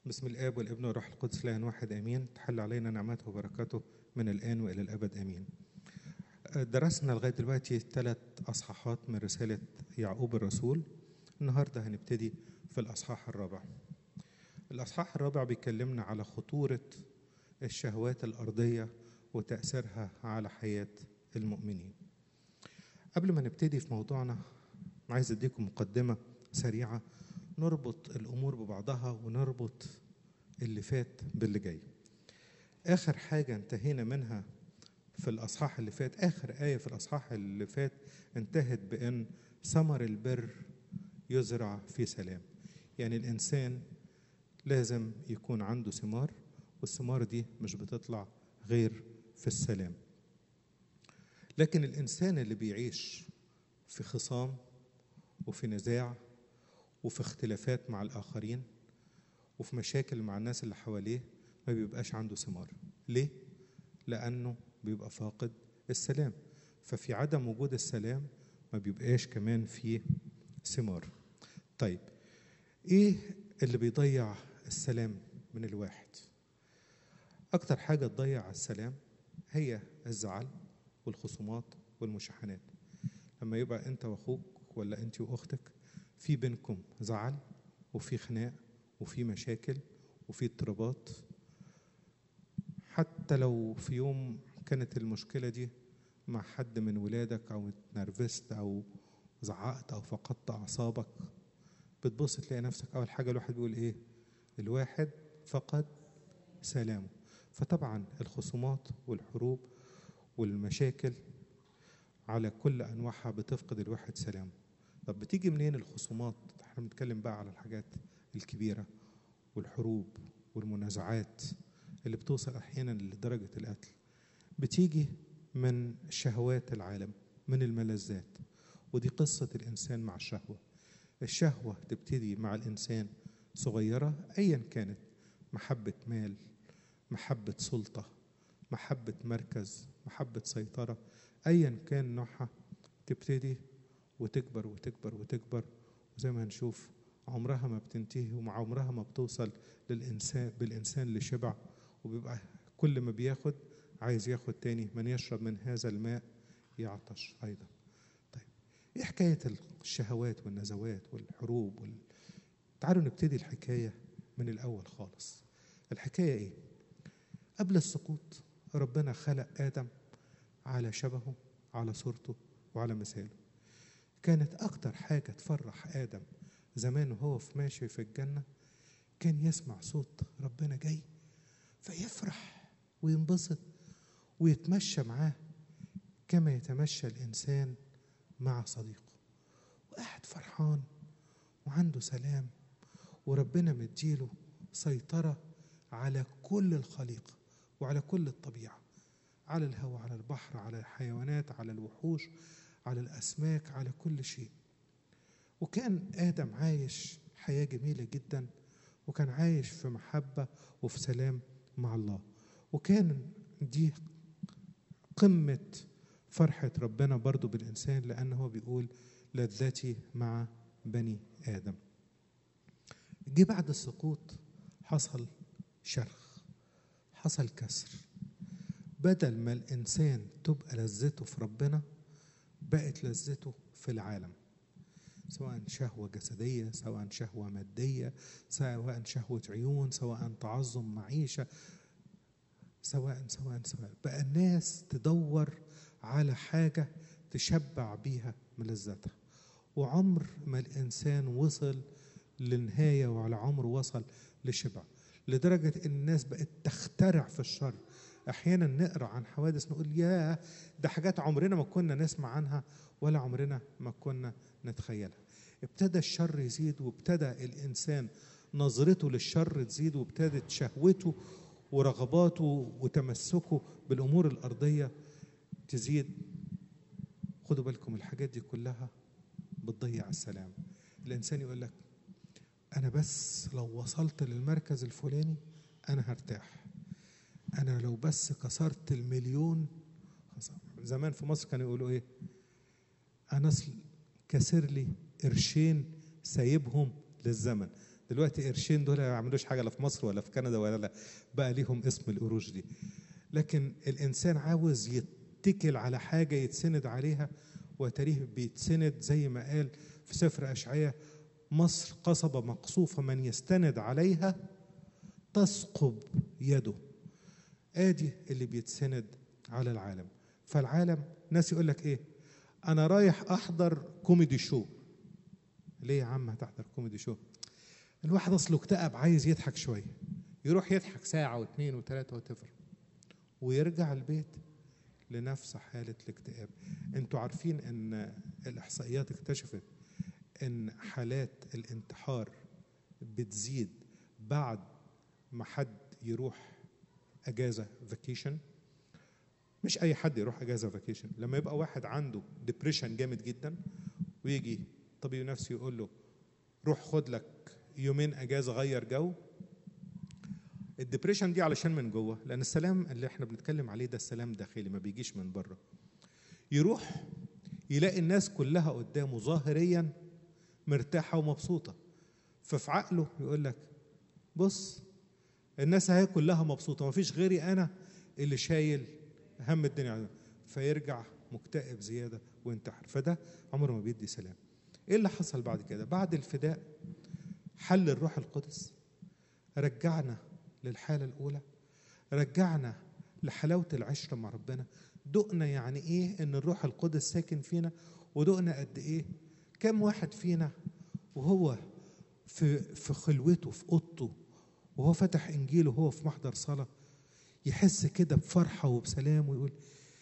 بسم الآب والابن والروح القدس لا واحد آمين تحل علينا نعمته وبركاته من الآن وإلى الأبد آمين درسنا لغاية دلوقتي ثلاث أصحاحات من رسالة يعقوب الرسول النهاردة هنبتدي في الأصحاح الرابع الأصحاح الرابع بيكلمنا على خطورة الشهوات الأرضية وتأثيرها على حياة المؤمنين قبل ما نبتدي في موضوعنا عايز أديكم مقدمة سريعة نربط الأمور ببعضها ونربط اللي فات باللي جاي آخر حاجة انتهينا منها في الأصحاح اللي فات آخر آية في الأصحاح اللي فات انتهت بأن ثمر البر يزرع في سلام يعني الإنسان لازم يكون عنده ثمار والثمار دي مش بتطلع غير في السلام لكن الإنسان اللي بيعيش في خصام وفي نزاع وفي اختلافات مع الآخرين وفي مشاكل مع الناس اللي حواليه ما بيبقاش عنده ثمار ليه؟ لأنه بيبقى فاقد السلام ففي عدم وجود السلام ما بيبقاش كمان فيه ثمار طيب ايه اللي بيضيع السلام من الواحد اكتر حاجه تضيع السلام هي الزعل والخصومات والمشاحنات لما يبقى انت واخوك ولا انت واختك في بينكم زعل وفي خناق وفي مشاكل وفي اضطرابات حتى لو في يوم كانت المشكله دي مع حد من ولادك او اتنرفزت او زعقت او فقدت اعصابك بتبص تلاقي نفسك اول حاجه الواحد بيقول ايه الواحد فقد سلامه فطبعا الخصومات والحروب والمشاكل على كل انواعها بتفقد الواحد سلامه طب بتيجي منين الخصومات احنا بنتكلم بقى على الحاجات الكبيره والحروب والمنازعات اللي بتوصل احيانا لدرجه القتل بتيجي من شهوات العالم من الملذات ودي قصه الانسان مع الشهوه الشهوه تبتدي مع الانسان صغيره ايا كانت محبه مال محبه سلطه محبه مركز محبه سيطره ايا كان نوعها تبتدي وتكبر وتكبر وتكبر وزي ما هنشوف عمرها ما بتنتهي ومع عمرها ما بتوصل للإنسان بالإنسان لشبع وبيبقى كل ما بياخد عايز ياخد تاني من يشرب من هذا الماء يعطش أيضا طيب إيه حكاية الشهوات والنزوات والحروب وال... تعالوا نبتدي الحكاية من الأول خالص الحكاية إيه قبل السقوط ربنا خلق آدم على شبهه على صورته وعلى مثاله كانت أكتر حاجة تفرح آدم زمان وهو في ماشي في الجنة كان يسمع صوت ربنا جاي فيفرح وينبسط ويتمشى معاه كما يتمشى الإنسان مع صديقه وقاعد فرحان وعنده سلام وربنا مديله سيطرة على كل الخليقة وعلى كل الطبيعة على الهواء على البحر على الحيوانات على الوحوش على الأسماك على كل شيء وكان آدم عايش حياة جميلة جدا وكان عايش في محبة وفي سلام مع الله وكان دي قمة فرحة ربنا برضو بالإنسان لأنه هو بيقول لذتي مع بني آدم جه بعد السقوط حصل شرخ حصل كسر بدل ما الإنسان تبقى لذته في ربنا بقت لذته في العالم سواء شهوة جسدية سواء شهوة مادية سواء شهوة عيون سواء تعظم معيشة سواء سواء سواء بقى الناس تدور على حاجة تشبع بيها ملذتها وعمر ما الإنسان وصل للنهاية وعلى عمر وصل لشبع لدرجة إن الناس بقت تخترع في الشر أحيانا نقرأ عن حوادث نقول يا ده حاجات عمرنا ما كنا نسمع عنها ولا عمرنا ما كنا نتخيلها ابتدى الشر يزيد وابتدى الإنسان نظرته للشر تزيد وابتدت شهوته ورغباته وتمسكه بالأمور الأرضية تزيد خدوا بالكم الحاجات دي كلها بتضيع السلام الإنسان يقول لك أنا بس لو وصلت للمركز الفلاني أنا هرتاح أنا لو بس كسرت المليون زمان في مصر كانوا يقولوا إيه أنا أصل كسر لي قرشين سايبهم للزمن دلوقتي قرشين دول ما يعملوش حاجه لا في مصر ولا في كندا ولا لا بقى ليهم اسم القروش دي لكن الانسان عاوز يتكل على حاجه يتسند عليها وتاريخ بيتسند زي ما قال في سفر اشعياء مصر قصبه مقصوفه من يستند عليها تثقب يده ادي اللي بيتسند على العالم فالعالم ناس يقول لك ايه انا رايح احضر كوميدي شو ليه يا عم هتحضر كوميدي شو الواحد اصله اكتئب عايز يضحك شويه يروح يضحك ساعه واثنين وثلاثه وتفر ويرجع البيت لنفس حاله الاكتئاب انتوا عارفين ان الاحصائيات اكتشفت ان حالات الانتحار بتزيد بعد ما حد يروح اجازه فاكيشن مش اي حد يروح اجازه فاكيشن لما يبقى واحد عنده ديبريشن جامد جدا ويجي طبيب نفسي يقول له روح خد لك يومين اجازه غير جو الدبريشن دي علشان من جوه لان السلام اللي احنا بنتكلم عليه ده السلام داخلي ما بيجيش من بره يروح يلاقي الناس كلها قدامه ظاهريا مرتاحه ومبسوطه ففي عقله يقول لك بص الناس اهي كلها مبسوطه ما فيش غيري انا اللي شايل هم الدنيا فيرجع مكتئب زياده وينتحر فده عمره ما بيدي سلام ايه اللي حصل بعد كده بعد الفداء حل الروح القدس رجعنا للحاله الاولى رجعنا لحلاوه العشره مع ربنا دقنا يعني ايه ان الروح القدس ساكن فينا ودقنا قد ايه كم واحد فينا وهو في في خلوته في اوضته وهو فتح انجيله وهو في محضر صلاه يحس كده بفرحه وبسلام ويقول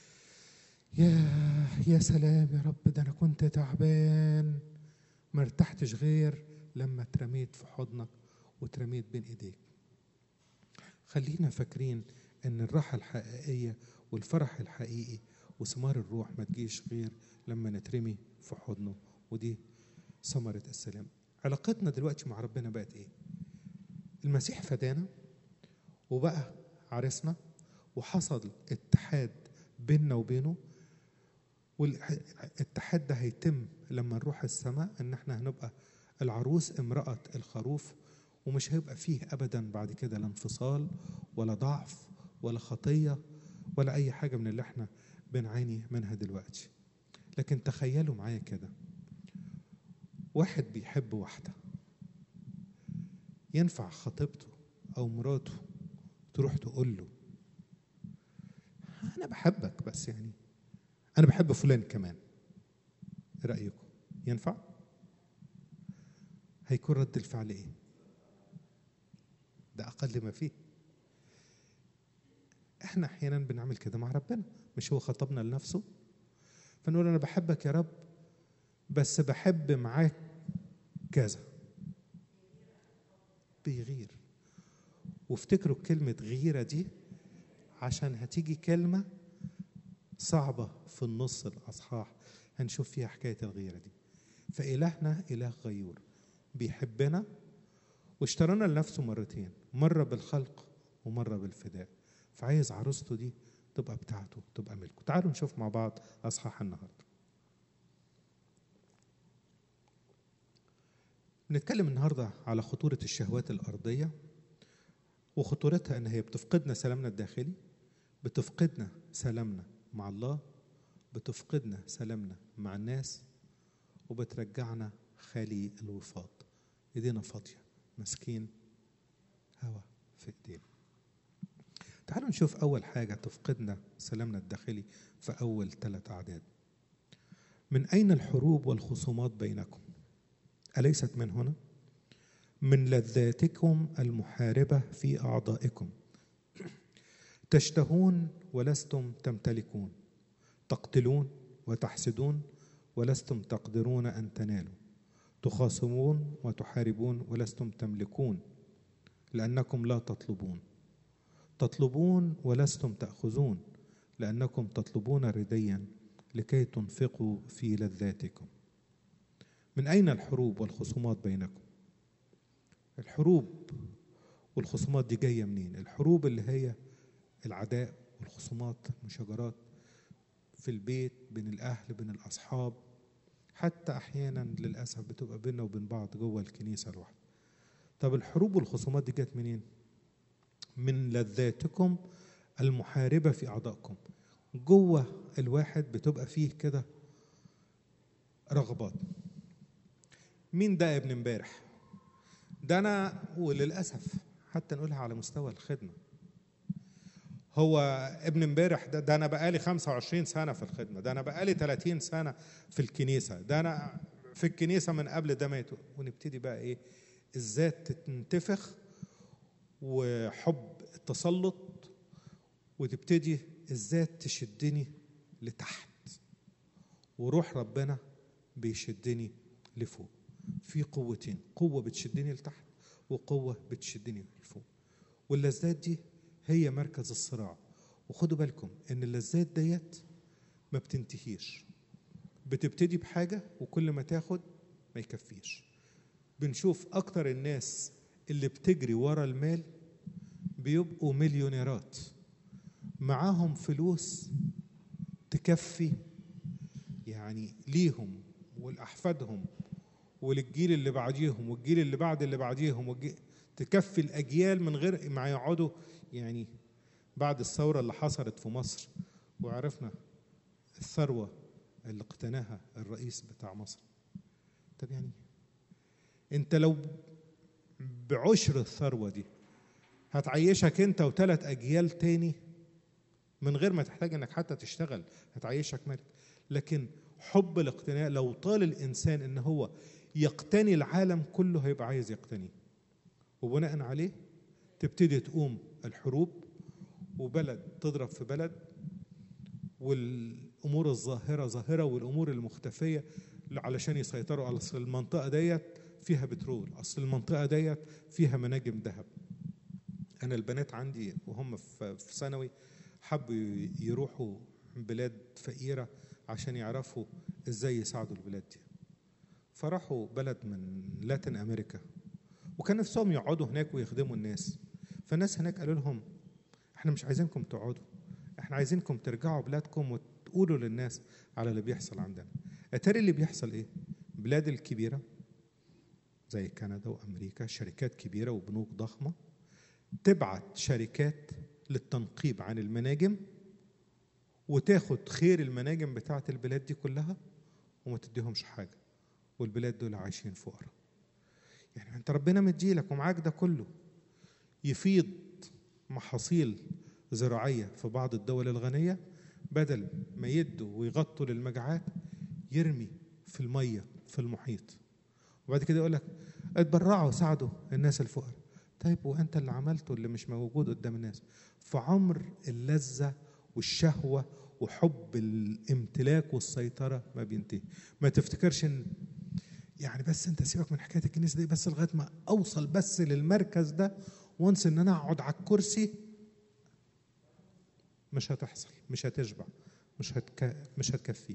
يا يا سلام يا رب ده انا كنت تعبان ما ارتحتش غير لما اترميت في حضنك واترميت بين ايديك خلينا فاكرين ان الراحه الحقيقيه والفرح الحقيقي وثمار الروح ما تجيش غير لما نترمي في حضنه ودي ثمره السلام علاقتنا دلوقتي مع ربنا بقت ايه المسيح فدانا وبقى عرسنا وحصل اتحاد بيننا وبينه والاتحاد ده هيتم لما نروح السماء ان احنا هنبقى العروس امرأة الخروف ومش هيبقى فيه ابدا بعد كده لا انفصال ولا ضعف ولا خطية ولا اي حاجة من اللي احنا بنعاني منها دلوقتي لكن تخيلوا معايا كده واحد بيحب واحدة ينفع خطيبته او مراته تروح تقول له انا بحبك بس يعني انا بحب فلان كمان ايه رايكم ينفع هيكون رد الفعل ايه ده اقل ما فيه احنا احيانا بنعمل كده مع ربنا مش هو خطبنا لنفسه فنقول انا بحبك يا رب بس بحب معاك كذا بيغير وافتكروا كلمة غيرة دي عشان هتيجي كلمة صعبة في النص الأصحاح هنشوف فيها حكاية الغيرة دي فإلهنا إله غيور بيحبنا واشترانا لنفسه مرتين مرة بالخلق ومرة بالفداء فعايز عروسته دي تبقى بتاعته تبقى ملكه تعالوا نشوف مع بعض أصحاح النهاردة نتكلم النهاردة على خطورة الشهوات الأرضية وخطورتها ان هي بتفقدنا سلامنا الداخلي بتفقدنا سلامنا مع الله بتفقدنا سلامنا مع الناس وبترجعنا خالي الوفاض ايدينا فاضيه ماسكين هوا في ايدينا تعالوا نشوف اول حاجه تفقدنا سلامنا الداخلي في اول ثلاث اعداد من اين الحروب والخصومات بينكم اليست من هنا من لذاتكم المحاربه في اعضائكم تشتهون ولستم تمتلكون تقتلون وتحسدون ولستم تقدرون ان تنالوا تخاصمون وتحاربون ولستم تملكون لانكم لا تطلبون تطلبون ولستم تاخذون لانكم تطلبون رديا لكي تنفقوا في لذاتكم من اين الحروب والخصومات بينكم الحروب والخصومات دي جايه منين الحروب اللي هي العداء والخصومات المشاجرات في البيت بين الاهل بين الاصحاب حتى احيانا للاسف بتبقى بيننا وبين بعض جوه الكنيسه الواحده طب الحروب والخصومات دي جت منين من لذاتكم المحاربة في أعضائكم جوه الواحد بتبقى فيه كده رغبات مين ده ابن امبارح ده انا وللاسف حتى نقولها على مستوى الخدمه هو ابن امبارح ده, ده انا بقالي 25 سنه في الخدمه ده انا بقالي 30 سنه في الكنيسه ده انا في الكنيسه من قبل ده مات ونبتدي بقى ايه الذات تنتفخ وحب التسلط وتبتدي الذات تشدني لتحت وروح ربنا بيشدني لفوق في قوتين قوة بتشدني لتحت وقوة بتشدني لفوق واللذات دي هي مركز الصراع وخدوا بالكم ان اللذات ديت ما بتنتهيش بتبتدي بحاجة وكل ما تاخد ما يكفيش بنشوف اكتر الناس اللي بتجري ورا المال بيبقوا مليونيرات معاهم فلوس تكفي يعني ليهم ولأحفادهم وللجيل اللي بعديهم والجيل اللي بعد اللي بعديهم والجيل تكفي الأجيال من غير ما يقعدوا يعني بعد الثورة اللي حصلت في مصر وعرفنا الثروة اللي اقتناها الرئيس بتاع مصر طب يعني انت لو بعشر الثروة دي هتعيشك انت وثلاث اجيال تاني من غير ما تحتاج انك حتى تشتغل هتعيشك ملك لكن حب الاقتناء لو طال الانسان ان هو يقتني العالم كله هيبقى عايز يقتنيه وبناء عليه تبتدي تقوم الحروب وبلد تضرب في بلد والامور الظاهره ظاهره والامور المختفيه علشان يسيطروا على اصل المنطقه ديت فيها بترول اصل المنطقه ديت فيها مناجم ذهب انا البنات عندي وهم في ثانوي حبوا يروحوا بلاد فقيره عشان يعرفوا ازاي يساعدوا البلاد دي فراحوا بلد من لاتن امريكا وكان نفسهم يقعدوا هناك ويخدموا الناس فالناس هناك قالوا لهم احنا مش عايزينكم تقعدوا احنا عايزينكم ترجعوا بلادكم وتقولوا للناس على اللي بيحصل عندنا اتاري اللي بيحصل ايه بلاد الكبيره زي كندا وامريكا شركات كبيره وبنوك ضخمه تبعت شركات للتنقيب عن المناجم وتاخد خير المناجم بتاعه البلاد دي كلها وما تديهمش حاجه والبلاد دول عايشين فقراء يعني انت ربنا مديلك ومعاك ده كله يفيض محاصيل زراعيه في بعض الدول الغنيه بدل ما يدوا ويغطوا للمجاعات يرمي في الميه في المحيط وبعد كده يقول لك اتبرعوا ساعدوا الناس الفقراء طيب وانت اللي عملته اللي مش موجود قدام الناس فعمر اللذه والشهوه وحب الامتلاك والسيطره ما بينتهي ما تفتكرش ان يعني بس انت سيبك من حكايه الكنيسه دي بس لغايه ما اوصل بس للمركز ده وانس ان انا اقعد على الكرسي مش هتحصل مش هتشبع مش هتك... مش هتكفي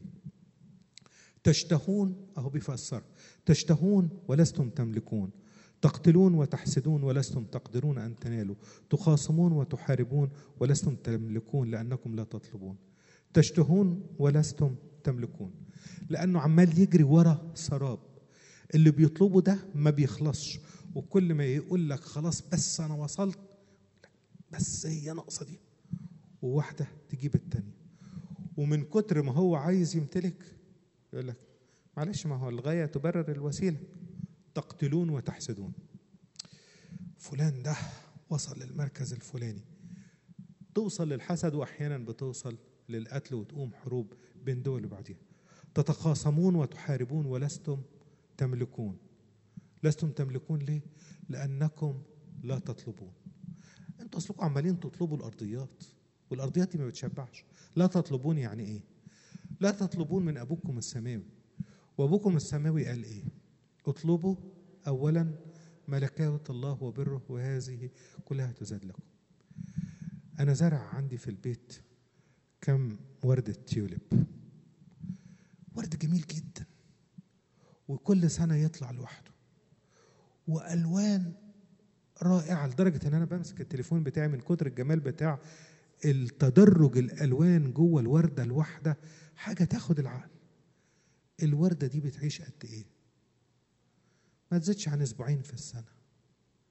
تشتهون اهو بيفسر تشتهون ولستم تملكون تقتلون وتحسدون ولستم تقدرون ان تنالوا تخاصمون وتحاربون ولستم تملكون لانكم لا تطلبون تشتهون ولستم تملكون لانه عمال يجري ورا سراب اللي بيطلبه ده ما بيخلصش وكل ما يقول لك خلاص بس انا وصلت بس هي ناقصه دي وواحده تجيب التانية ومن كتر ما هو عايز يمتلك يقول لك معلش ما هو الغايه تبرر الوسيله تقتلون وتحسدون فلان ده وصل للمركز الفلاني توصل للحسد واحيانا بتوصل للقتل وتقوم حروب بين دول وبعضها تتخاصمون وتحاربون ولستم تملكون لستم تملكون ليه لانكم لا تطلبون انتوا اصلكم عمالين تطلبوا الارضيات والارضيات دي ما بتشبعش لا تطلبون يعني ايه لا تطلبون من ابوكم السماوي وابوكم السماوي قال ايه اطلبوا اولا ملكوت الله وبره وهذه كلها تزاد لكم انا زرع عندي في البيت كم وردة تيوليب ورد جميل جدا وكل سنة يطلع لوحده وألوان رائعة لدرجة إن أنا بمسك التليفون بتاعي من كتر الجمال بتاع التدرج الألوان جوه الوردة الواحدة حاجة تاخد العقل الوردة دي بتعيش قد إيه؟ ما تزيدش عن أسبوعين في السنة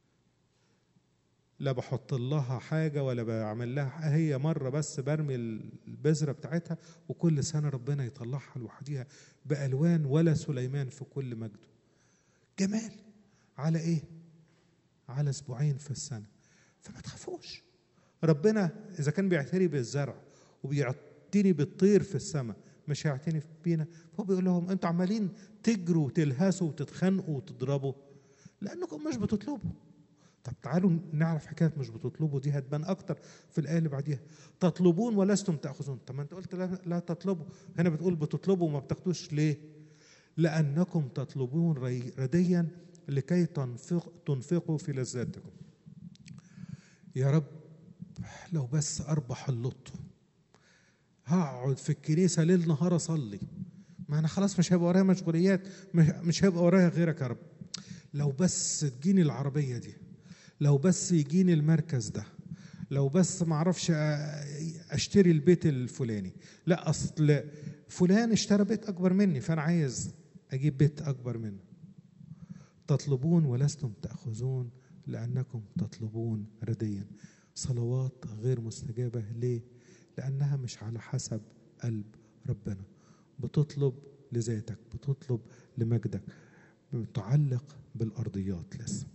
لا بحط لها حاجه ولا بعمل لها هي مره بس برمي البذره بتاعتها وكل سنه ربنا يطلعها لوحديها بالوان ولا سليمان في كل مجده جمال على ايه على اسبوعين في السنه فما تخافوش ربنا اذا كان بيعتني بالزرع وبيعتني بالطير في السماء مش هيعتني بينا فهو بيقول لهم انتوا عمالين تجروا وتلهسوا وتتخانقوا وتضربوا لانكم مش بتطلبوا طب تعالوا نعرف حكايه مش بتطلبوا دي هتبان اكتر في الايه اللي بعديها تطلبون ولستم تاخذون طب ما انت قلت لا, لا تطلبوا هنا بتقول بتطلبوا وما بتاخدوش ليه لانكم تطلبون رديا لكي تنفق تنفقوا في لذاتكم يا رب لو بس اربح اللطو هقعد في الكنيسه ليل نهار اصلي ما انا خلاص مش هيبقى ورايا مشغوليات مش هيبقى ورايا غيرك يا رب لو بس تجيني العربيه دي لو بس يجيني المركز ده لو بس ما اعرفش اشتري البيت الفلاني لا اصل فلان اشترى بيت اكبر مني فانا عايز اجيب بيت اكبر منه تطلبون ولستم تاخذون لانكم تطلبون رديا صلوات غير مستجابه ليه لانها مش على حسب قلب ربنا بتطلب لذاتك بتطلب لمجدك بتعلق بالارضيات لسه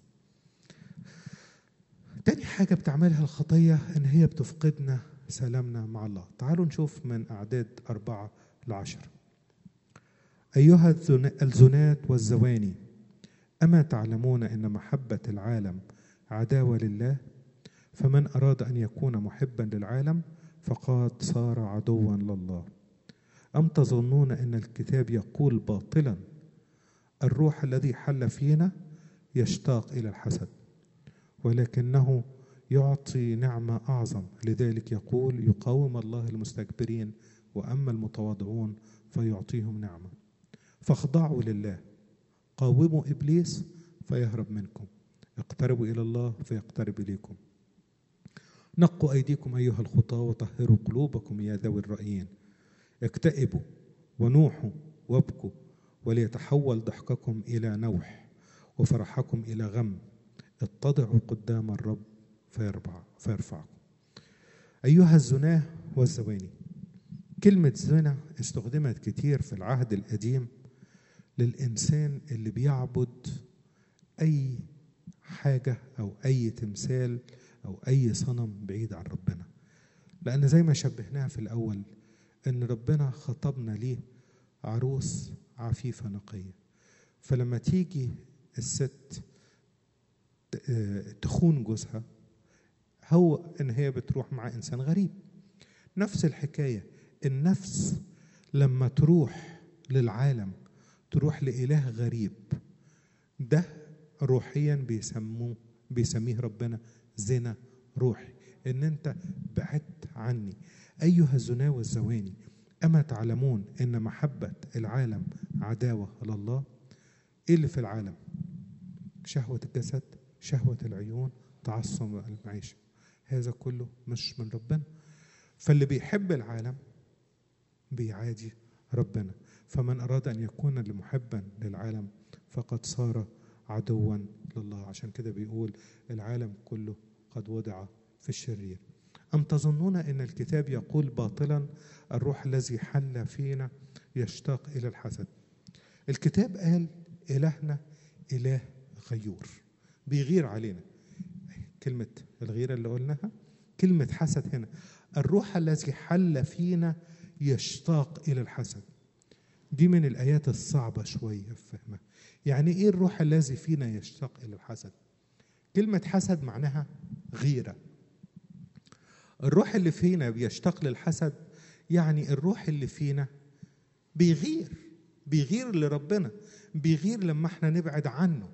تاني حاجة بتعملها الخطية إن هي بتفقدنا سلامنا مع الله تعالوا نشوف من أعداد أربعة لعشر أيها الزنات والزواني أما تعلمون أن محبة العالم عداوة لله فمن أراد أن يكون محبا للعالم فقد صار عدوا لله أم تظنون أن الكتاب يقول باطلا الروح الذي حل فينا يشتاق إلى الحسد ولكنه يعطي نعمة أعظم لذلك يقول يقاوم الله المستكبرين وأما المتواضعون فيعطيهم نعمة فاخضعوا لله قاوموا إبليس فيهرب منكم اقتربوا إلى الله فيقترب إليكم نقوا أيديكم أيها الخطاة وطهروا قلوبكم يا ذوي الرأيين اكتئبوا ونوحوا وابكوا وليتحول ضحككم إلى نوح وفرحكم إلى غم اتضعوا قدام الرب فيرفع فيرفعكم أيها الزناه والزواني كلمة زنا استخدمت كتير في العهد القديم للإنسان اللي بيعبد أي حاجة أو أي تمثال أو أي صنم بعيد عن ربنا لأن زي ما شبهناها في الأول إن ربنا خطبنا ليه عروس عفيفة نقية فلما تيجي الست تخون جوزها هو ان هي بتروح مع انسان غريب نفس الحكايه النفس لما تروح للعالم تروح لاله غريب ده روحيا بيسموه بيسميه ربنا زنا روحي ان انت بعدت عني ايها الزنا والزواني اما تعلمون ان محبه العالم عداوه لله ايه اللي في العالم شهوه الجسد شهوة العيون تعصب المعيشة هذا كله مش من ربنا فاللي بيحب العالم بيعادي ربنا فمن أراد أن يكون لمحبا للعالم فقد صار عدوا لله عشان كده بيقول العالم كله قد وضع في الشرير أم تظنون أن الكتاب يقول باطلا الروح الذي حل فينا يشتاق إلى الحسد الكتاب قال إلهنا إله غيور بيغير علينا كلمة الغيرة اللي قلناها كلمة حسد هنا الروح الذي حل فينا يشتاق إلى الحسد دي من الآيات الصعبة شوية فهمها يعني إيه الروح الذي فينا يشتاق إلى الحسد كلمة حسد معناها غيرة الروح اللي فينا بيشتاق للحسد يعني الروح اللي فينا بيغير بيغير لربنا بيغير لما احنا نبعد عنه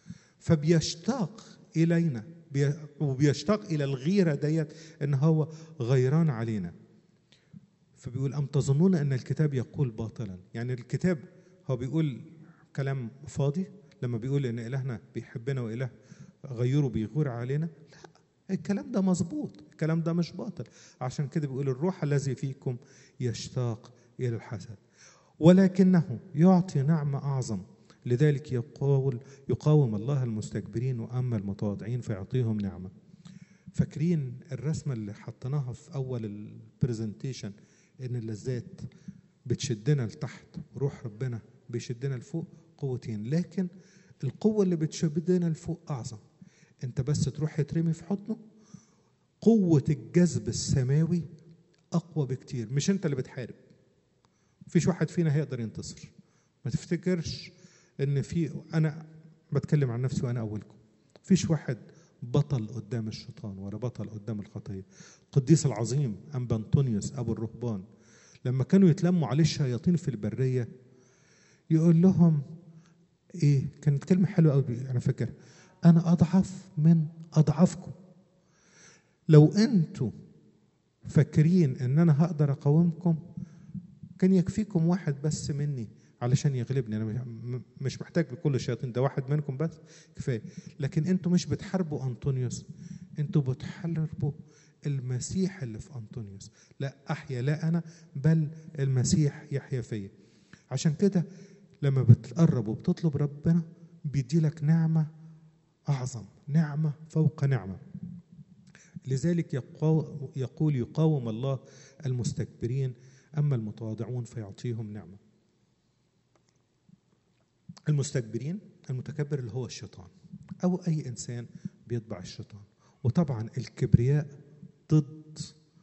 فبيشتاق الينا وبيشتاق الى الغيره ديت ان هو غيران علينا فبيقول ام تظنون ان الكتاب يقول باطلا يعني الكتاب هو بيقول كلام فاضي لما بيقول ان الهنا بيحبنا واله غيره بيغور علينا لا الكلام ده مظبوط الكلام ده مش باطل عشان كده بيقول الروح الذي فيكم يشتاق الى الحسد ولكنه يعطي نعمه اعظم لذلك يقول يقاوم الله المستكبرين واما المتواضعين فيعطيهم نعمه فاكرين الرسمة اللي حطيناها في أول البرزنتيشن إن اللذات بتشدنا لتحت وروح ربنا بيشدنا لفوق قوتين لكن القوة اللي بتشدنا لفوق أعظم أنت بس تروح ترمي في حضنه قوة الجذب السماوي أقوى بكتير مش أنت اللي بتحارب مفيش واحد فينا هيقدر ينتصر ما تفتكرش ان في انا بتكلم عن نفسي وانا اولكم مفيش واحد بطل قدام الشيطان ولا بطل قدام الخطيه القديس العظيم انبا انطونيوس ابو الرهبان لما كانوا يتلموا عليه الشياطين في البريه يقول لهم ايه كانت كلمه حلوه قوي انا فاكر انا اضعف من اضعفكم لو انتوا فاكرين ان انا هقدر اقاومكم كان يكفيكم واحد بس مني علشان يغلبني انا مش محتاج لكل الشياطين ده واحد منكم بس كفايه لكن انتوا مش بتحاربوا انطونيوس انتوا بتحاربوا المسيح اللي في انطونيوس لا احيا لا انا بل المسيح يحيا فيا عشان كده لما بتقرب وبتطلب ربنا بيديلك نعمه اعظم نعمه فوق نعمه لذلك يقول يقاوم الله المستكبرين أما المتواضعون فيعطيهم نعمة المستكبرين المتكبر اللي هو الشيطان أو أي إنسان بيتبع الشيطان وطبعا الكبرياء ضد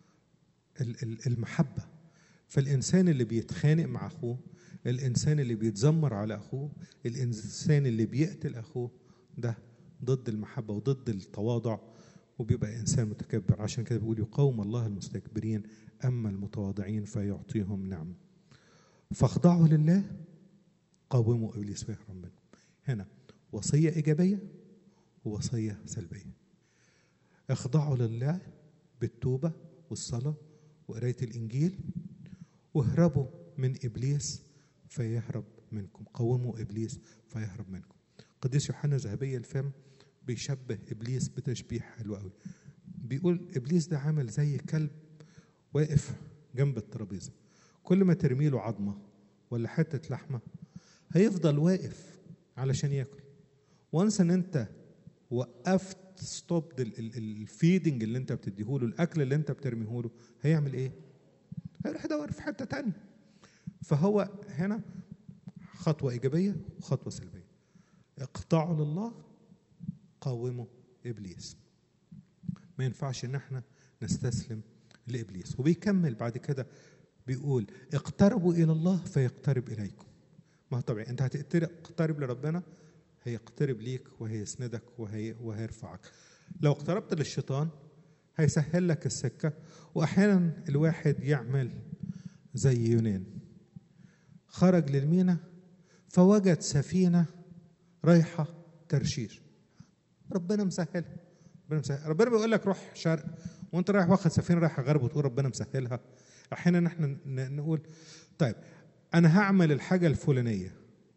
المحبة فالإنسان اللي بيتخانق مع أخوه الإنسان اللي بيتذمر على أخوه الإنسان اللي بيقتل أخوه ده ضد المحبة وضد التواضع وبيبقى إنسان متكبر عشان كده بيقول يقاوم الله المستكبرين أما المتواضعين فيعطيهم نعمة فاخضعوا لله قاوموا إبليس فيهرب منكم هنا وصية إيجابية ووصية سلبية اخضعوا لله بالتوبة والصلاة وقراية الإنجيل واهربوا من إبليس فيهرب منكم قاوموا إبليس فيهرب منكم قديس يوحنا ذهبية الفم بيشبه إبليس بتشبيه حلو قوي بيقول إبليس ده عامل زي كلب واقف جنب الترابيزه كل ما ترمي له عظمه ولا حته لحمه هيفضل واقف علشان ياكل وانس ان انت وقفت ستوب الفيدنج اللي انت بتديهوله الاكل اللي انت بترميه له هيعمل ايه؟ هيروح يدور في حته تانية فهو هنا خطوه ايجابيه وخطوه سلبيه اقطعوا لله قاوموا ابليس ما ينفعش ان احنا نستسلم لابليس وبيكمل بعد كده بيقول اقتربوا الى الله فيقترب اليكم ما هو طبيعي انت هتقترب لربنا هيقترب ليك وهيسندك وهي وهيرفعك لو اقتربت للشيطان هيسهل لك السكه واحيانا الواحد يعمل زي يونان خرج للمينا فوجد سفينه رايحه ترشيش ربنا مسهلها ربنا مسهل ربنا بيقول لك روح شرق وانت رايح واخد سفينه رايح غرب وتقول ربنا مسهلها احيانا احنا نقول طيب انا هعمل الحاجه الفلانيه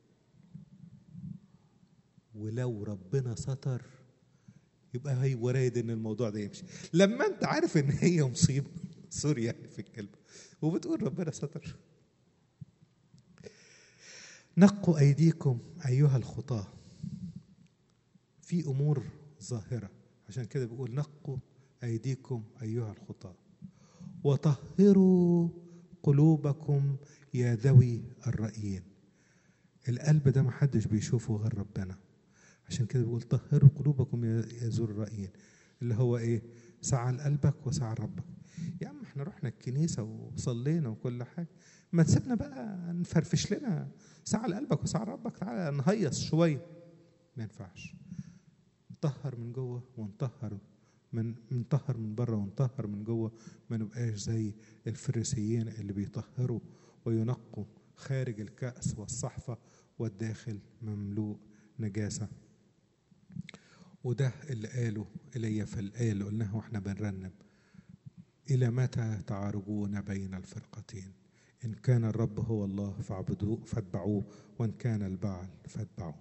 ولو ربنا ستر يبقى هي وارد ان الموضوع ده يمشي لما انت عارف ان هي مصيبه سوري يعني في الكلمه وبتقول ربنا ستر نقوا ايديكم ايها الخطاه في امور ظاهره عشان كده بيقول نقوا أيديكم أيها الخطاة وطهروا قلوبكم يا ذوي الرأيين القلب ده محدش بيشوفه غير ربنا عشان كده بيقول طهروا قلوبكم يا ذوي الرأيين اللي هو ايه سعى لقلبك وسعى ربك يا عم احنا رحنا الكنيسة وصلينا وكل حاجة ما تسيبنا بقى نفرفش لنا سعى لقلبك وسعى ربك تعالى نهيص شوية ما ينفعش نطهر من جوه ونطهر من نطهر من بره ونطهر من جوه ما نبقاش زي الفريسيين اللي بيطهروا وينقوا خارج الكأس والصحفة والداخل مملوء نجاسة وده اللي قاله إلي في الآية اللي قلناها واحنا بنرنم إلى متى تعارجون بين الفرقتين إن كان الرب هو الله فاعبدوه فاتبعوه وإن كان البعل فاتبعوه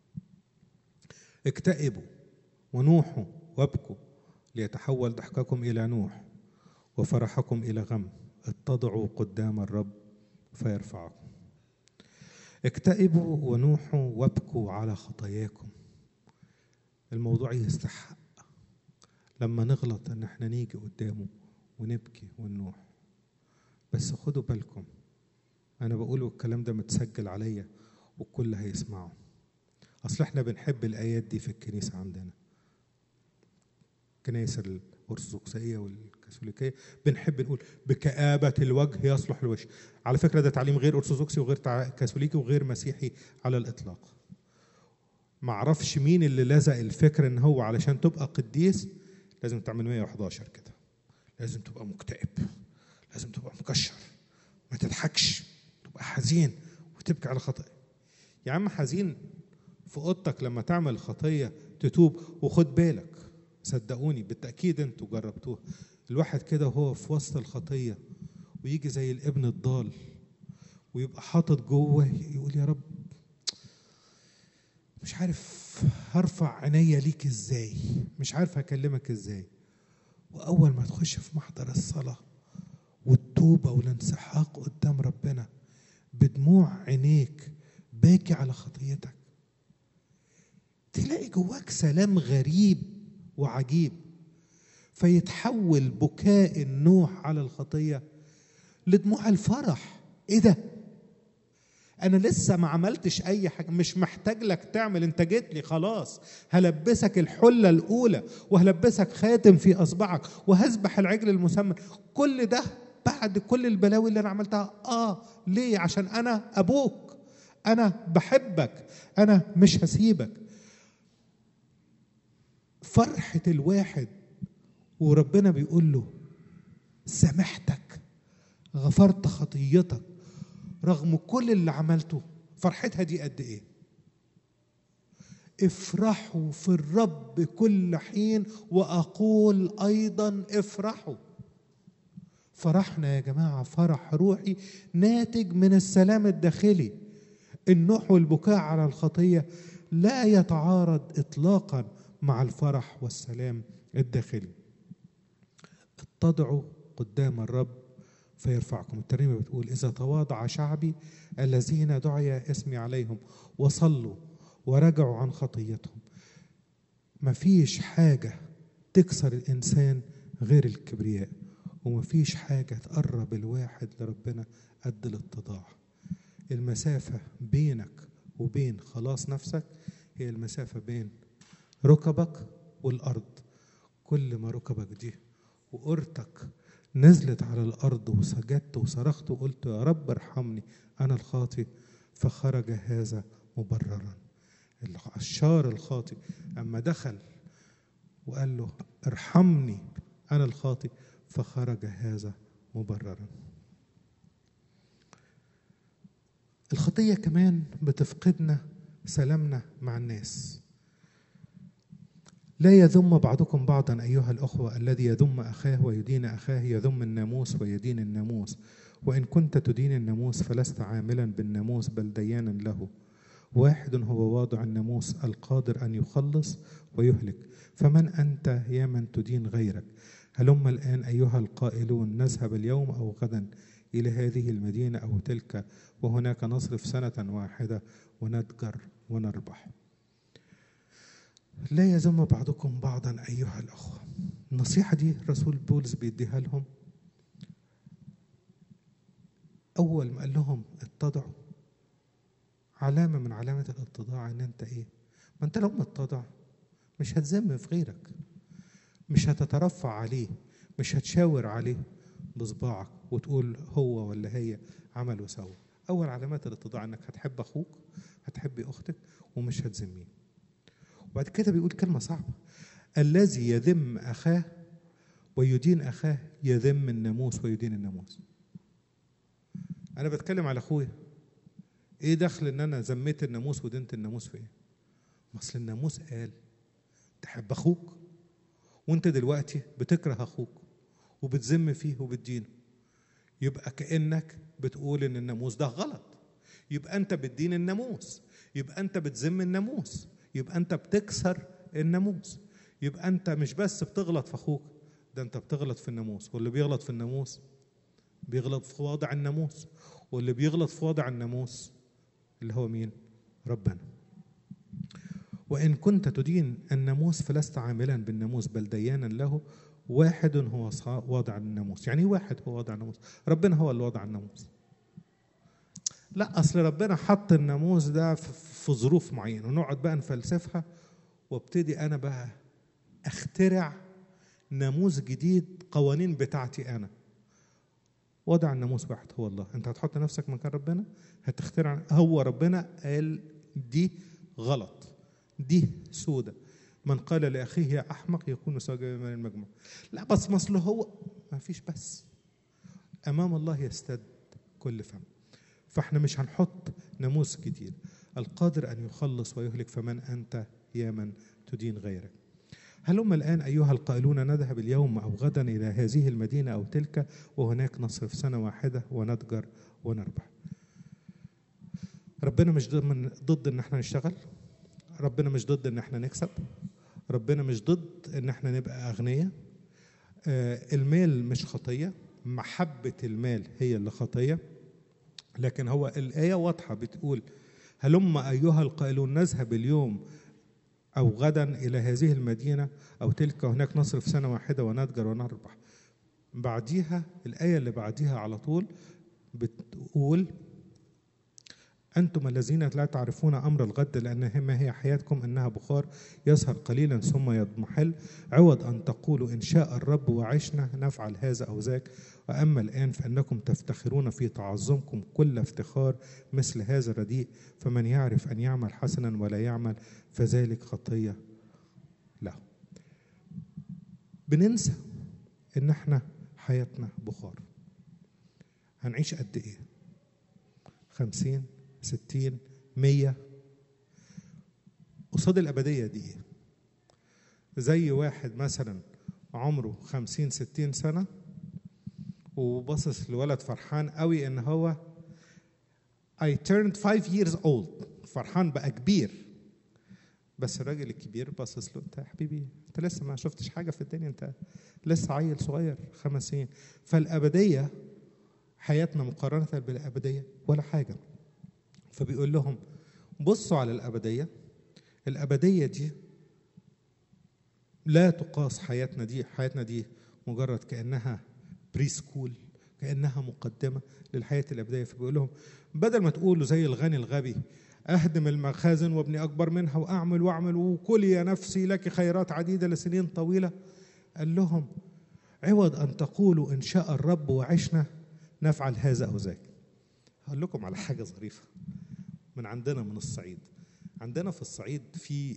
اكتئبوا ونوحوا وابكوا ليتحول ضحككم إلى نوح وفرحكم إلى غم اتضعوا قدام الرب فيرفعكم اكتئبوا ونوحوا وابكوا على خطاياكم الموضوع يستحق لما نغلط ان احنا نيجي قدامه ونبكي وننوح بس خدوا بالكم انا بقول والكلام ده متسجل عليا والكل هيسمعه اصل احنا بنحب الايات دي في الكنيسه عندنا الكنائس الارثوذكسيه والكاثوليكيه بنحب نقول بكآبة الوجه يصلح الوجه على فكره ده تعليم غير ارثوذكسي وغير كاثوليكي وغير مسيحي على الاطلاق معرفش مين اللي لزق الفكر ان هو علشان تبقى قديس لازم تعمل 111 كده لازم تبقى مكتئب لازم تبقى مكشر ما تضحكش تبقى حزين وتبكي على خطأ يا عم حزين في اوضتك لما تعمل خطيه تتوب وخد بالك صدقوني بالتاكيد انتوا جربتوها الواحد كده وهو في وسط الخطيه ويجي زي الابن الضال ويبقى حاطط جوه يقول يا رب مش عارف هرفع عينيا ليك ازاي مش عارف هكلمك ازاي واول ما تخش في محضر الصلاه والتوبه والانسحاق قدام ربنا بدموع عينيك باكي على خطيتك تلاقي جواك سلام غريب وعجيب فيتحول بكاء النوح على الخطيه لدموع الفرح ايه ده انا لسه ما عملتش اي حاجه مش محتاج لك تعمل انت جيت لي خلاص هلبسك الحله الاولى وهلبسك خاتم في اصبعك وهذبح العجل المسمن كل ده بعد كل البلاوي اللي انا عملتها اه ليه عشان انا ابوك انا بحبك انا مش هسيبك فرحه الواحد وربنا بيقول له سامحتك غفرت خطيتك رغم كل اللي عملته فرحتها دي قد ايه افرحوا في الرب كل حين واقول ايضا افرحوا فرحنا يا جماعه فرح روحي ناتج من السلام الداخلي النوح والبكاء على الخطيه لا يتعارض اطلاقا مع الفرح والسلام الداخلي اتضعوا قدام الرب فيرفعكم الترنيمة بتقول إذا تواضع شعبي الذين دعي اسمي عليهم وصلوا ورجعوا عن خطيتهم مفيش حاجة تكسر الإنسان غير الكبرياء ومفيش حاجة تقرب الواحد لربنا قد الاتضاع المسافة بينك وبين خلاص نفسك هي المسافة بين ركبك والأرض كل ما ركبك دي وقرتك نزلت على الأرض وسجدت وصرخت وقلت يا رب ارحمني أنا الخاطي فخرج هذا مبررا العشار الخاطي أما دخل وقال له ارحمني أنا الخاطي فخرج هذا مبررا الخطية كمان بتفقدنا سلامنا مع الناس لا يذم بعضكم بعضا أيها الأخوة الذي يذم أخاه ويدين أخاه يذم الناموس ويدين الناموس وإن كنت تدين الناموس فلست عاملا بالناموس بل ديانا له واحد هو واضع الناموس القادر أن يخلص ويهلك فمن أنت يا من تدين غيرك هلم الآن أيها القائلون نذهب اليوم أو غدا إلى هذه المدينة أو تلك وهناك نصرف سنة واحدة ونتجر ونربح لا يذم بعضكم بعضا أيها الأخوة النصيحة دي رسول بولس بيديها لهم أول ما قال لهم اتضعوا علامة من علامة الاتضاع إن أنت إيه؟ ما أنت لو متضع مش هتذم في غيرك مش هتترفع عليه مش هتشاور عليه بصباعك وتقول هو ولا هي عمل وسوى أول علامات الاتضاع إنك هتحب أخوك هتحبي أختك ومش هتذميه وبعد كده بيقول كلمة صعبة الذي يذم أخاه ويدين أخاه يذم الناموس ويدين الناموس أنا بتكلم على أخويا إيه دخل إن أنا ذميت الناموس ودنت الناموس في إيه؟ ما أصل الناموس قال تحب أخوك وأنت دلوقتي بتكره أخوك وبتذم فيه وبتدينه يبقى كأنك بتقول إن الناموس ده غلط يبقى أنت بتدين الناموس يبقى أنت بتذم الناموس يبقى انت بتكسر الناموس يبقى انت مش بس بتغلط في اخوك ده انت بتغلط في الناموس واللي بيغلط في الناموس بيغلط في وضع الناموس واللي بيغلط في وضع الناموس اللي هو مين ربنا وإن كنت تدين الناموس فلست عاملا بالناموس بل ديانا له واحد هو واضع الناموس يعني واحد هو واضع الناموس ربنا هو اللي وضع الناموس لا اصل ربنا حط الناموس ده في ظروف معينه ونقعد بقى نفلسفها وابتدي انا بقى اخترع ناموس جديد قوانين بتاعتي انا وضع الناموس واحد هو الله انت هتحط نفسك مكان ربنا هتخترع هو ربنا قال دي غلط دي سودة من قال لاخيه يا احمق يكون سواء من المجموع لا بس مصله هو ما فيش بس امام الله يستد كل فم فاحنا مش هنحط ناموس جديد القادر ان يخلص ويهلك فمن انت يا من تدين غيرك هلم الآن أيها القائلون نذهب اليوم أو غدا إلى هذه المدينة أو تلك وهناك نصرف سنة واحدة ونتجر ونربح ربنا مش ضد, ضد إن احنا نشتغل ربنا مش ضد إن احنا نكسب ربنا مش ضد إن احنا نبقى أغنياء آه المال مش خطية محبة المال هي اللي خطية لكن هو الآية واضحة بتقول هلم أيها القائلون نذهب اليوم أو غدا إلى هذه المدينة أو تلك هناك نصرف سنة واحدة ونتجر ونربح بعديها الآية اللي بعديها على طول بتقول أنتم الذين لا تعرفون أمر الغد لأن ما هي حياتكم إنها بخار يظهر قليلا ثم يضمحل عوض أن تقولوا إن شاء الرب وعشنا نفعل هذا أو ذاك وأما الآن فإنكم تفتخرون في تعظمكم كل افتخار مثل هذا الرديء فمن يعرف أن يعمل حسنا ولا يعمل فذلك خطية له بننسى إن احنا حياتنا بخار هنعيش قد إيه خمسين ستين مية قصاد الأبدية دي إيه زي واحد مثلا عمره خمسين ستين سنة وباصص لولد فرحان قوي ان هو I turned five years old فرحان بقى كبير بس الراجل الكبير باصص له انت يا حبيبي انت لسه ما شفتش حاجه في الدنيا انت لسه عيل صغير خمس سنين فالابديه حياتنا مقارنه بالابديه ولا حاجه فبيقول لهم بصوا على الابديه الابديه دي لا تقاس حياتنا دي حياتنا دي مجرد كانها بري سكول كانها مقدمه للحياه الابديه فبيقول لهم بدل ما تقولوا زي الغني الغبي اهدم المخازن وابني اكبر منها واعمل واعمل وكل يا نفسي لك خيرات عديده لسنين طويله قال لهم عوض ان تقولوا ان شاء الرب وعشنا نفعل هذا او ذاك هقول لكم على حاجه ظريفه من عندنا من الصعيد عندنا في الصعيد في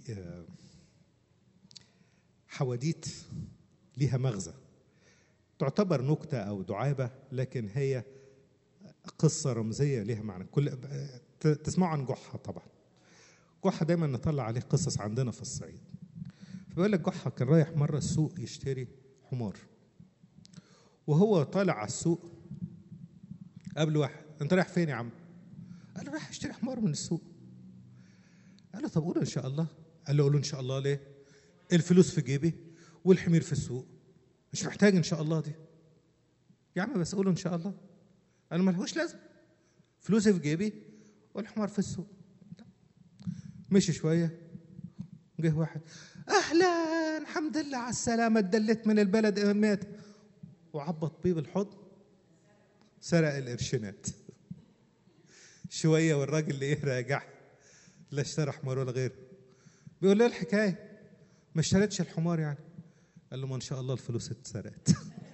حواديت ليها مغزى تعتبر نكتة أو دعابة لكن هي قصة رمزية ليها معنى كل تسمعوا عن جحا طبعا جحا دايما نطلع عليه قصص عندنا في الصعيد فبيقول لك جحا كان رايح مرة السوق يشتري حمار وهو طالع على السوق قابل واحد انت رايح فين يا عم قال له رايح اشتري حمار من السوق قال له طب قول ان شاء الله قال له قول ان شاء الله ليه الفلوس في جيبي والحمير في السوق مش محتاج ان شاء الله دي يا عم بس قولوا ان شاء الله انا ملهوش لازم فلوسي في جيبي والحمار في السوق مشي شويه جه واحد اهلا الحمد لله على السلامه اتدلت من البلد مات وعبط بيه بالحضن سرق القرشينات شويه والراجل اللي ايه راجع لا اشترى حمار ولا غيره بيقول له الحكايه ما اشتريتش الحمار يعني قال له ما ان شاء الله الفلوس اتسرقت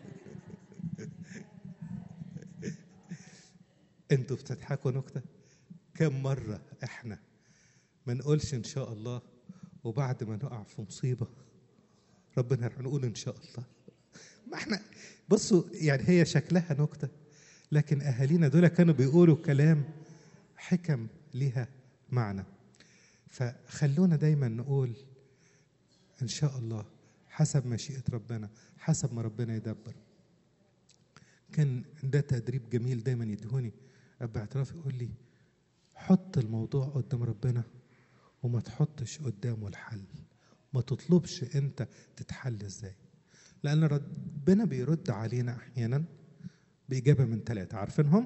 انتوا بتضحكوا نكته كم مره احنا ما نقولش ان شاء الله وبعد ما نقع في مصيبه ربنا نقول ان شاء الله ما احنا بصوا يعني هي شكلها نكته لكن اهالينا دول كانوا بيقولوا كلام حكم ليها معنى فخلونا دايما نقول ان شاء الله حسب مشيئه ربنا حسب ما ربنا يدبر كان ده تدريب جميل دايما يدهوني اب اعتراف يقول لي حط الموضوع قدام ربنا وما تحطش قدامه الحل ما تطلبش انت تتحل ازاي لان ربنا بيرد علينا احيانا باجابه من ثلاثه عارفينهم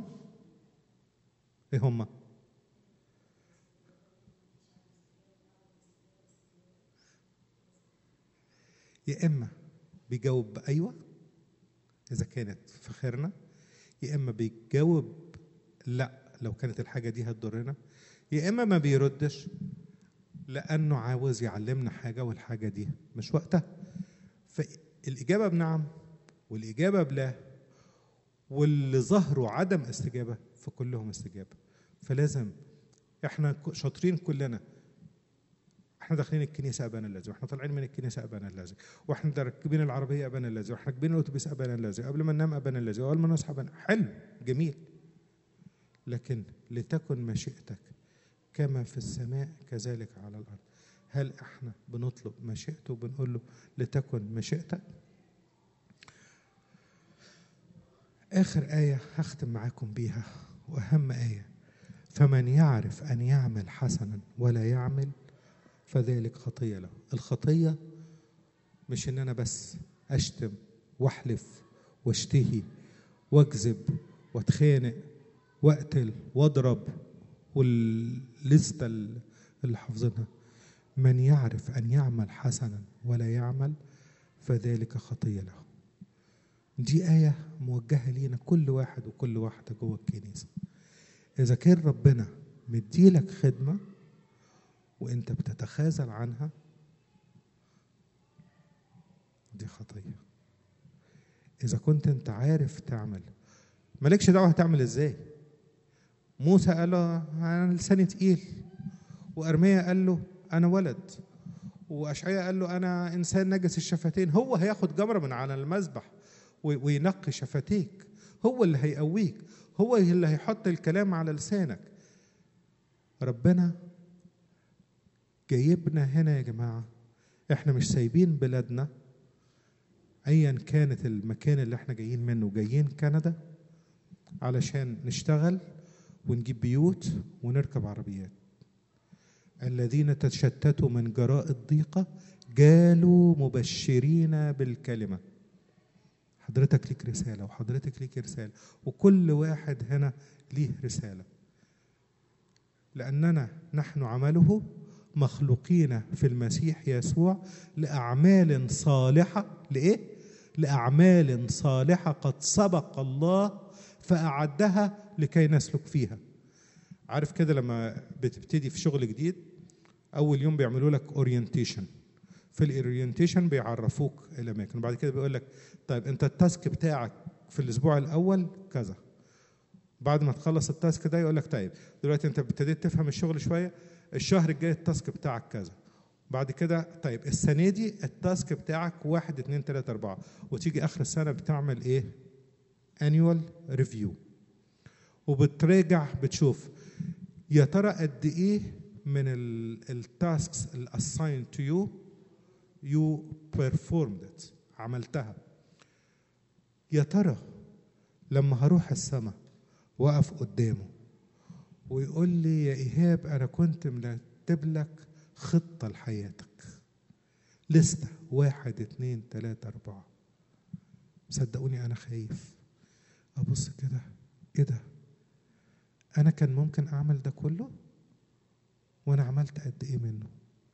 ايه هم يا اما بيجاوب بايوه اذا كانت في خيرنا يا اما بيجاوب لا لو كانت الحاجه دي هتضرنا يا اما ما بيردش لانه عاوز يعلمنا حاجه والحاجه دي مش وقتها فالاجابه بنعم والاجابه بلا واللي ظهروا عدم استجابه فكلهم استجابه فلازم احنا شاطرين كلنا احنا داخلين الكنيسه ابانا الذي واحنا طالعين من الكنيسه ابانا الذي واحنا راكبين العربيه ابانا الذي واحنا راكبين الاتوبيس ابانا الذي قبل ما ننام ابانا الذي واول ما نصحى ابانا حلو جميل لكن لتكن مشيئتك كما في السماء كذلك على الارض هل احنا بنطلب مشيئته وبنقول له لتكن مشيئتك اخر ايه هختم معاكم بيها واهم ايه فمن يعرف ان يعمل حسنا ولا يعمل فذلك خطيه له الخطيه مش ان انا بس اشتم واحلف واشتهي واكذب واتخانق واقتل واضرب واللستة اللي حافظينها من يعرف أن يعمل حسنا ولا يعمل فذلك خطية له دي آية موجهة لينا كل واحد وكل واحدة جوه الكنيسة إذا كان ربنا مديلك خدمة وأنت بتتخاذل عنها دي خطية إذا كنت أنت عارف تعمل مالكش دعوة هتعمل إزاي موسى قال له انا لساني تقيل وارميا قال له انا ولد واشعياء قال له انا انسان نجس الشفتين هو هياخد جمره من على المذبح وينقي شفتيك هو اللي هيقويك هو اللي هيحط الكلام على لسانك ربنا جايبنا هنا يا جماعه احنا مش سايبين بلادنا ايا كانت المكان اللي احنا جايين منه جايين كندا علشان نشتغل ونجيب بيوت ونركب عربيات الذين تشتتوا من جراء الضيقة جالوا مبشرين بالكلمة حضرتك ليك رسالة وحضرتك ليك رسالة وكل واحد هنا ليه رسالة لأننا نحن عمله مخلوقين في المسيح يسوع لأعمال صالحة لإيه؟ لأعمال صالحة قد سبق الله فأعدها لكي نسلك فيها عارف كده لما بتبتدي في شغل جديد اول يوم بيعملوا لك اورينتيشن في الاورينتيشن بيعرفوك الاماكن وبعد كده بيقول لك طيب انت التاسك بتاعك في الاسبوع الاول كذا بعد ما تخلص التاسك ده يقول لك طيب دلوقتي انت ابتديت تفهم الشغل شويه الشهر الجاي التاسك بتاعك كذا بعد كده طيب السنه دي التاسك بتاعك واحد اتنين تلاته اربعه وتيجي اخر السنه بتعمل ايه؟ annual ريفيو وبتراجع بتشوف يا ترى قد ايه من التاسكس الاساين تو يو يو performed it عملتها يا ترى لما هروح السماء واقف قدامه ويقول لي يا ايهاب انا كنت مرتب لك خطه لحياتك لسته واحد اتنين تلاته اربعه صدقوني انا خايف ابص كده ايه ده انا كان ممكن اعمل ده كله وانا عملت قد ايه منه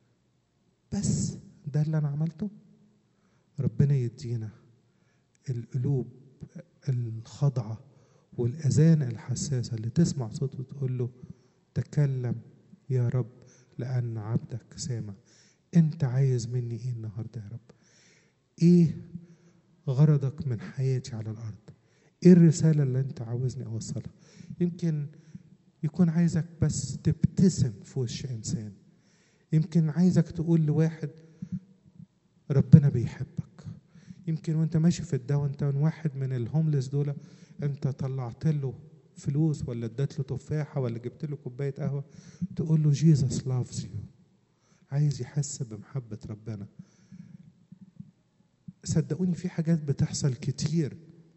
بس ده اللي انا عملته ربنا يدينا القلوب الخاضعه والاذان الحساسه اللي تسمع صوته وتقول له تكلم يا رب لان عبدك سامع انت عايز مني ايه النهارده يا رب ايه غرضك من حياتي على الارض ايه الرساله اللي انت عاوزني اوصلها يمكن يكون عايزك بس تبتسم في وش انسان يمكن عايزك تقول لواحد ربنا بيحبك يمكن وانت ماشي في الدواء انت واحد من الهوملس دول انت طلعت له فلوس ولا اديت له تفاحه ولا جبت له كوبايه قهوه تقول له جيسس لافز يو عايز يحس بمحبه ربنا صدقوني في حاجات بتحصل كتير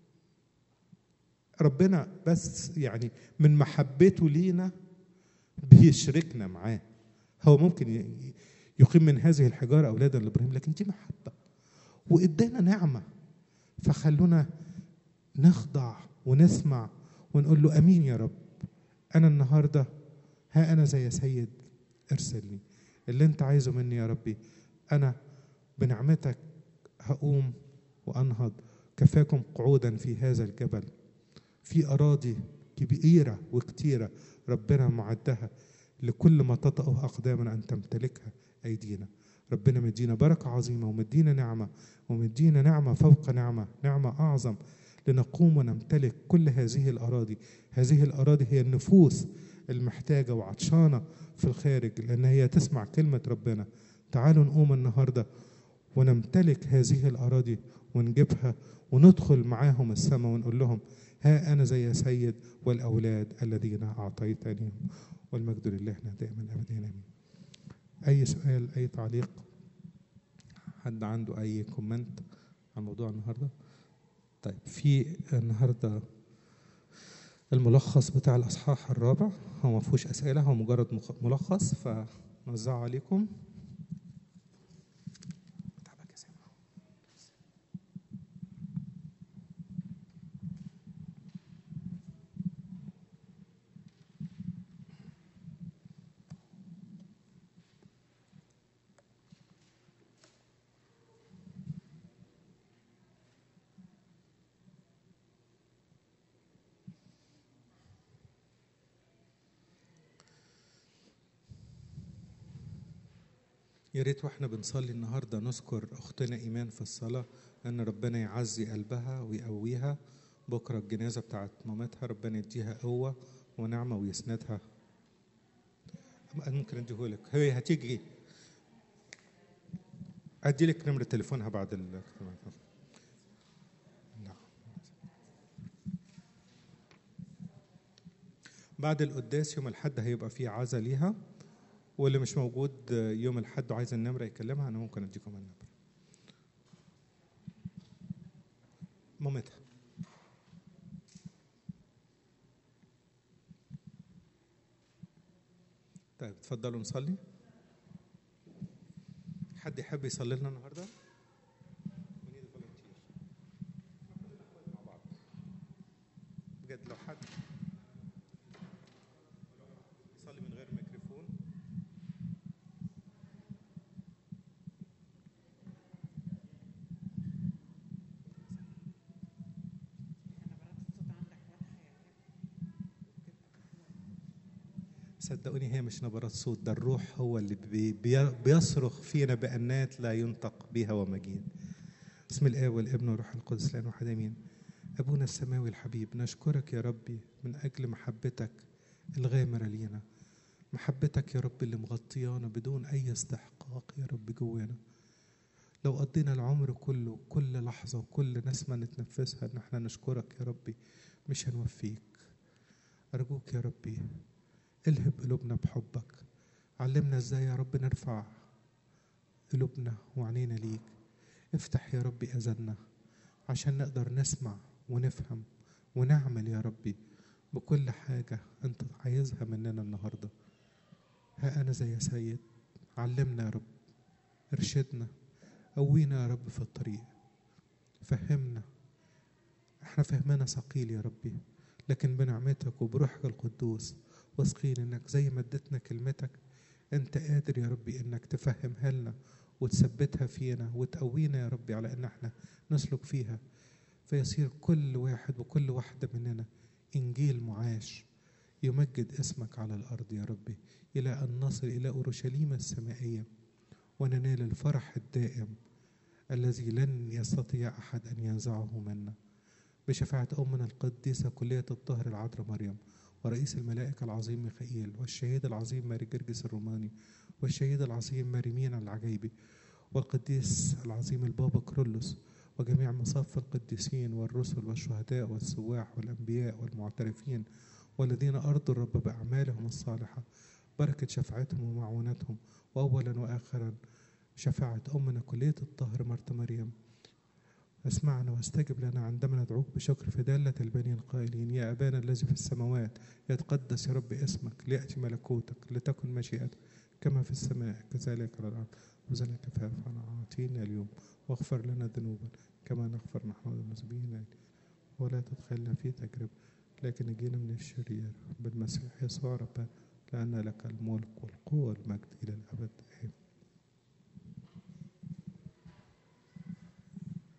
ربنا بس يعني من محبته لينا بيشركنا معاه هو ممكن يقيم من هذه الحجارة أولادا لإبراهيم لكن دي محبة وإدانا نعمة فخلونا نخضع ونسمع ونقول له أمين يا رب أنا النهاردة ها أنا زي سيد ارسلني اللي أنت عايزه مني يا ربي أنا بنعمتك هقوم وأنهض كفاكم قعودا في هذا الجبل في أراضي كبيرة وكتيرة ربنا معدها لكل ما تطأه أقدامنا أن تمتلكها أيدينا ربنا مدينا بركة عظيمة ومدينا نعمة ومدينا نعمة فوق نعمة نعمة أعظم لنقوم ونمتلك كل هذه الأراضي هذه الأراضي هي النفوس المحتاجة وعطشانة في الخارج لأن هي تسمع كلمة ربنا تعالوا نقوم النهاردة ونمتلك هذه الأراضي ونجيبها وندخل معاهم السماء ونقول لهم ها أنا زي سيد والأولاد الذين أعطيتنيهم والمجد لله دائما أبدا آمين أي سؤال أي تعليق حد عنده أي كومنت عن موضوع النهاردة طيب في النهاردة الملخص بتاع الأصحاح الرابع هو ما فيهوش أسئلة هو مجرد مخ- ملخص فنوزعه عليكم تعبك يا سامح. يا ريت واحنا بنصلي النهارده نذكر اختنا ايمان في الصلاه ان ربنا يعزي قلبها ويقويها بكره الجنازه بتاعت مامتها ربنا يديها قوه ونعمه ويسندها ممكن اديهولك هي هتيجي ادي لك نمره تليفونها بعد الاجتماع لا. بعد القداس يوم الحد هيبقى فيه عزا ليها واللي مش موجود يوم الحد وعايز النمرة يكلمها أنا ممكن أديكم النمرة مامتها طيب اتفضلوا نصلي حد يحب يصلي لنا النهارده؟ We need a volunteer. مع بعض. بجد لو حد يصلي من غير ميكروفون صدقوني هي مش نبرات صوت ده الروح هو اللي بي بي بيصرخ فينا بأنات لا ينطق بها ومجيد بسم الآب والابن والروح القدس الآن واحد آمين أبونا السماوي الحبيب نشكرك يا ربي من أجل محبتك الغامرة لينا محبتك يا رب اللي مغطيانا بدون أي استحقاق يا رب جوانا لو قضينا العمر كله كل لحظة وكل نسمة نتنفسها إن احنا نشكرك يا ربي مش هنوفيك أرجوك يا ربي الهب قلوبنا بحبك علمنا ازاي يا رب نرفع قلوبنا وعينينا ليك افتح يا ربي اذاننا عشان نقدر نسمع ونفهم ونعمل يا ربي بكل حاجة انت عايزها مننا النهاردة ها انا زي يا سيد علمنا يا رب ارشدنا قوينا يا رب في الطريق فهمنا احنا فهمنا ثقيل يا ربي لكن بنعمتك وبروحك القدوس واثقين انك زي ما اديتنا كلمتك انت قادر يا ربي انك تفهمها لنا وتثبتها فينا وتقوينا يا ربي على ان احنا نسلك فيها فيصير كل واحد وكل واحدة مننا انجيل معاش يمجد اسمك على الارض يا ربي الى ان نصل الى اورشليم السمائيه وننال الفرح الدائم الذي لن يستطيع احد ان ينزعه منا بشفاعة أمنا القديسة كلية الطهر العذراء مريم ورئيس الملائكة العظيم ميخائيل والشهيد العظيم ماري جرجس الروماني والشهيد العظيم ماري مينا العجيبي والقديس العظيم البابا كرولوس وجميع مصاف القديسين والرسل والشهداء والسواح والأنبياء والمعترفين والذين أرضوا الرب بأعمالهم الصالحة بركة شفاعتهم ومعونتهم وأولا وآخرا شفاعة أمنا كلية الطهر مرت مريم اسمعنا واستجب لنا عندما ندعوك بشكر في دالة البنين قائلين يا أبانا الذي في السماوات يتقدس يا رب اسمك ليأتي ملكوتك لتكن مشيئتك كما في السماء كذلك على الأرض وزنا كفافنا أعطينا اليوم واغفر لنا ذنوبنا كما نغفر نحن المذنبين ولا تدخلنا في تجربة لكن نجينا من الشرير بالمسيح يسوع ربنا لأن لك الملك والقوة والمجد إلى الأبد آمين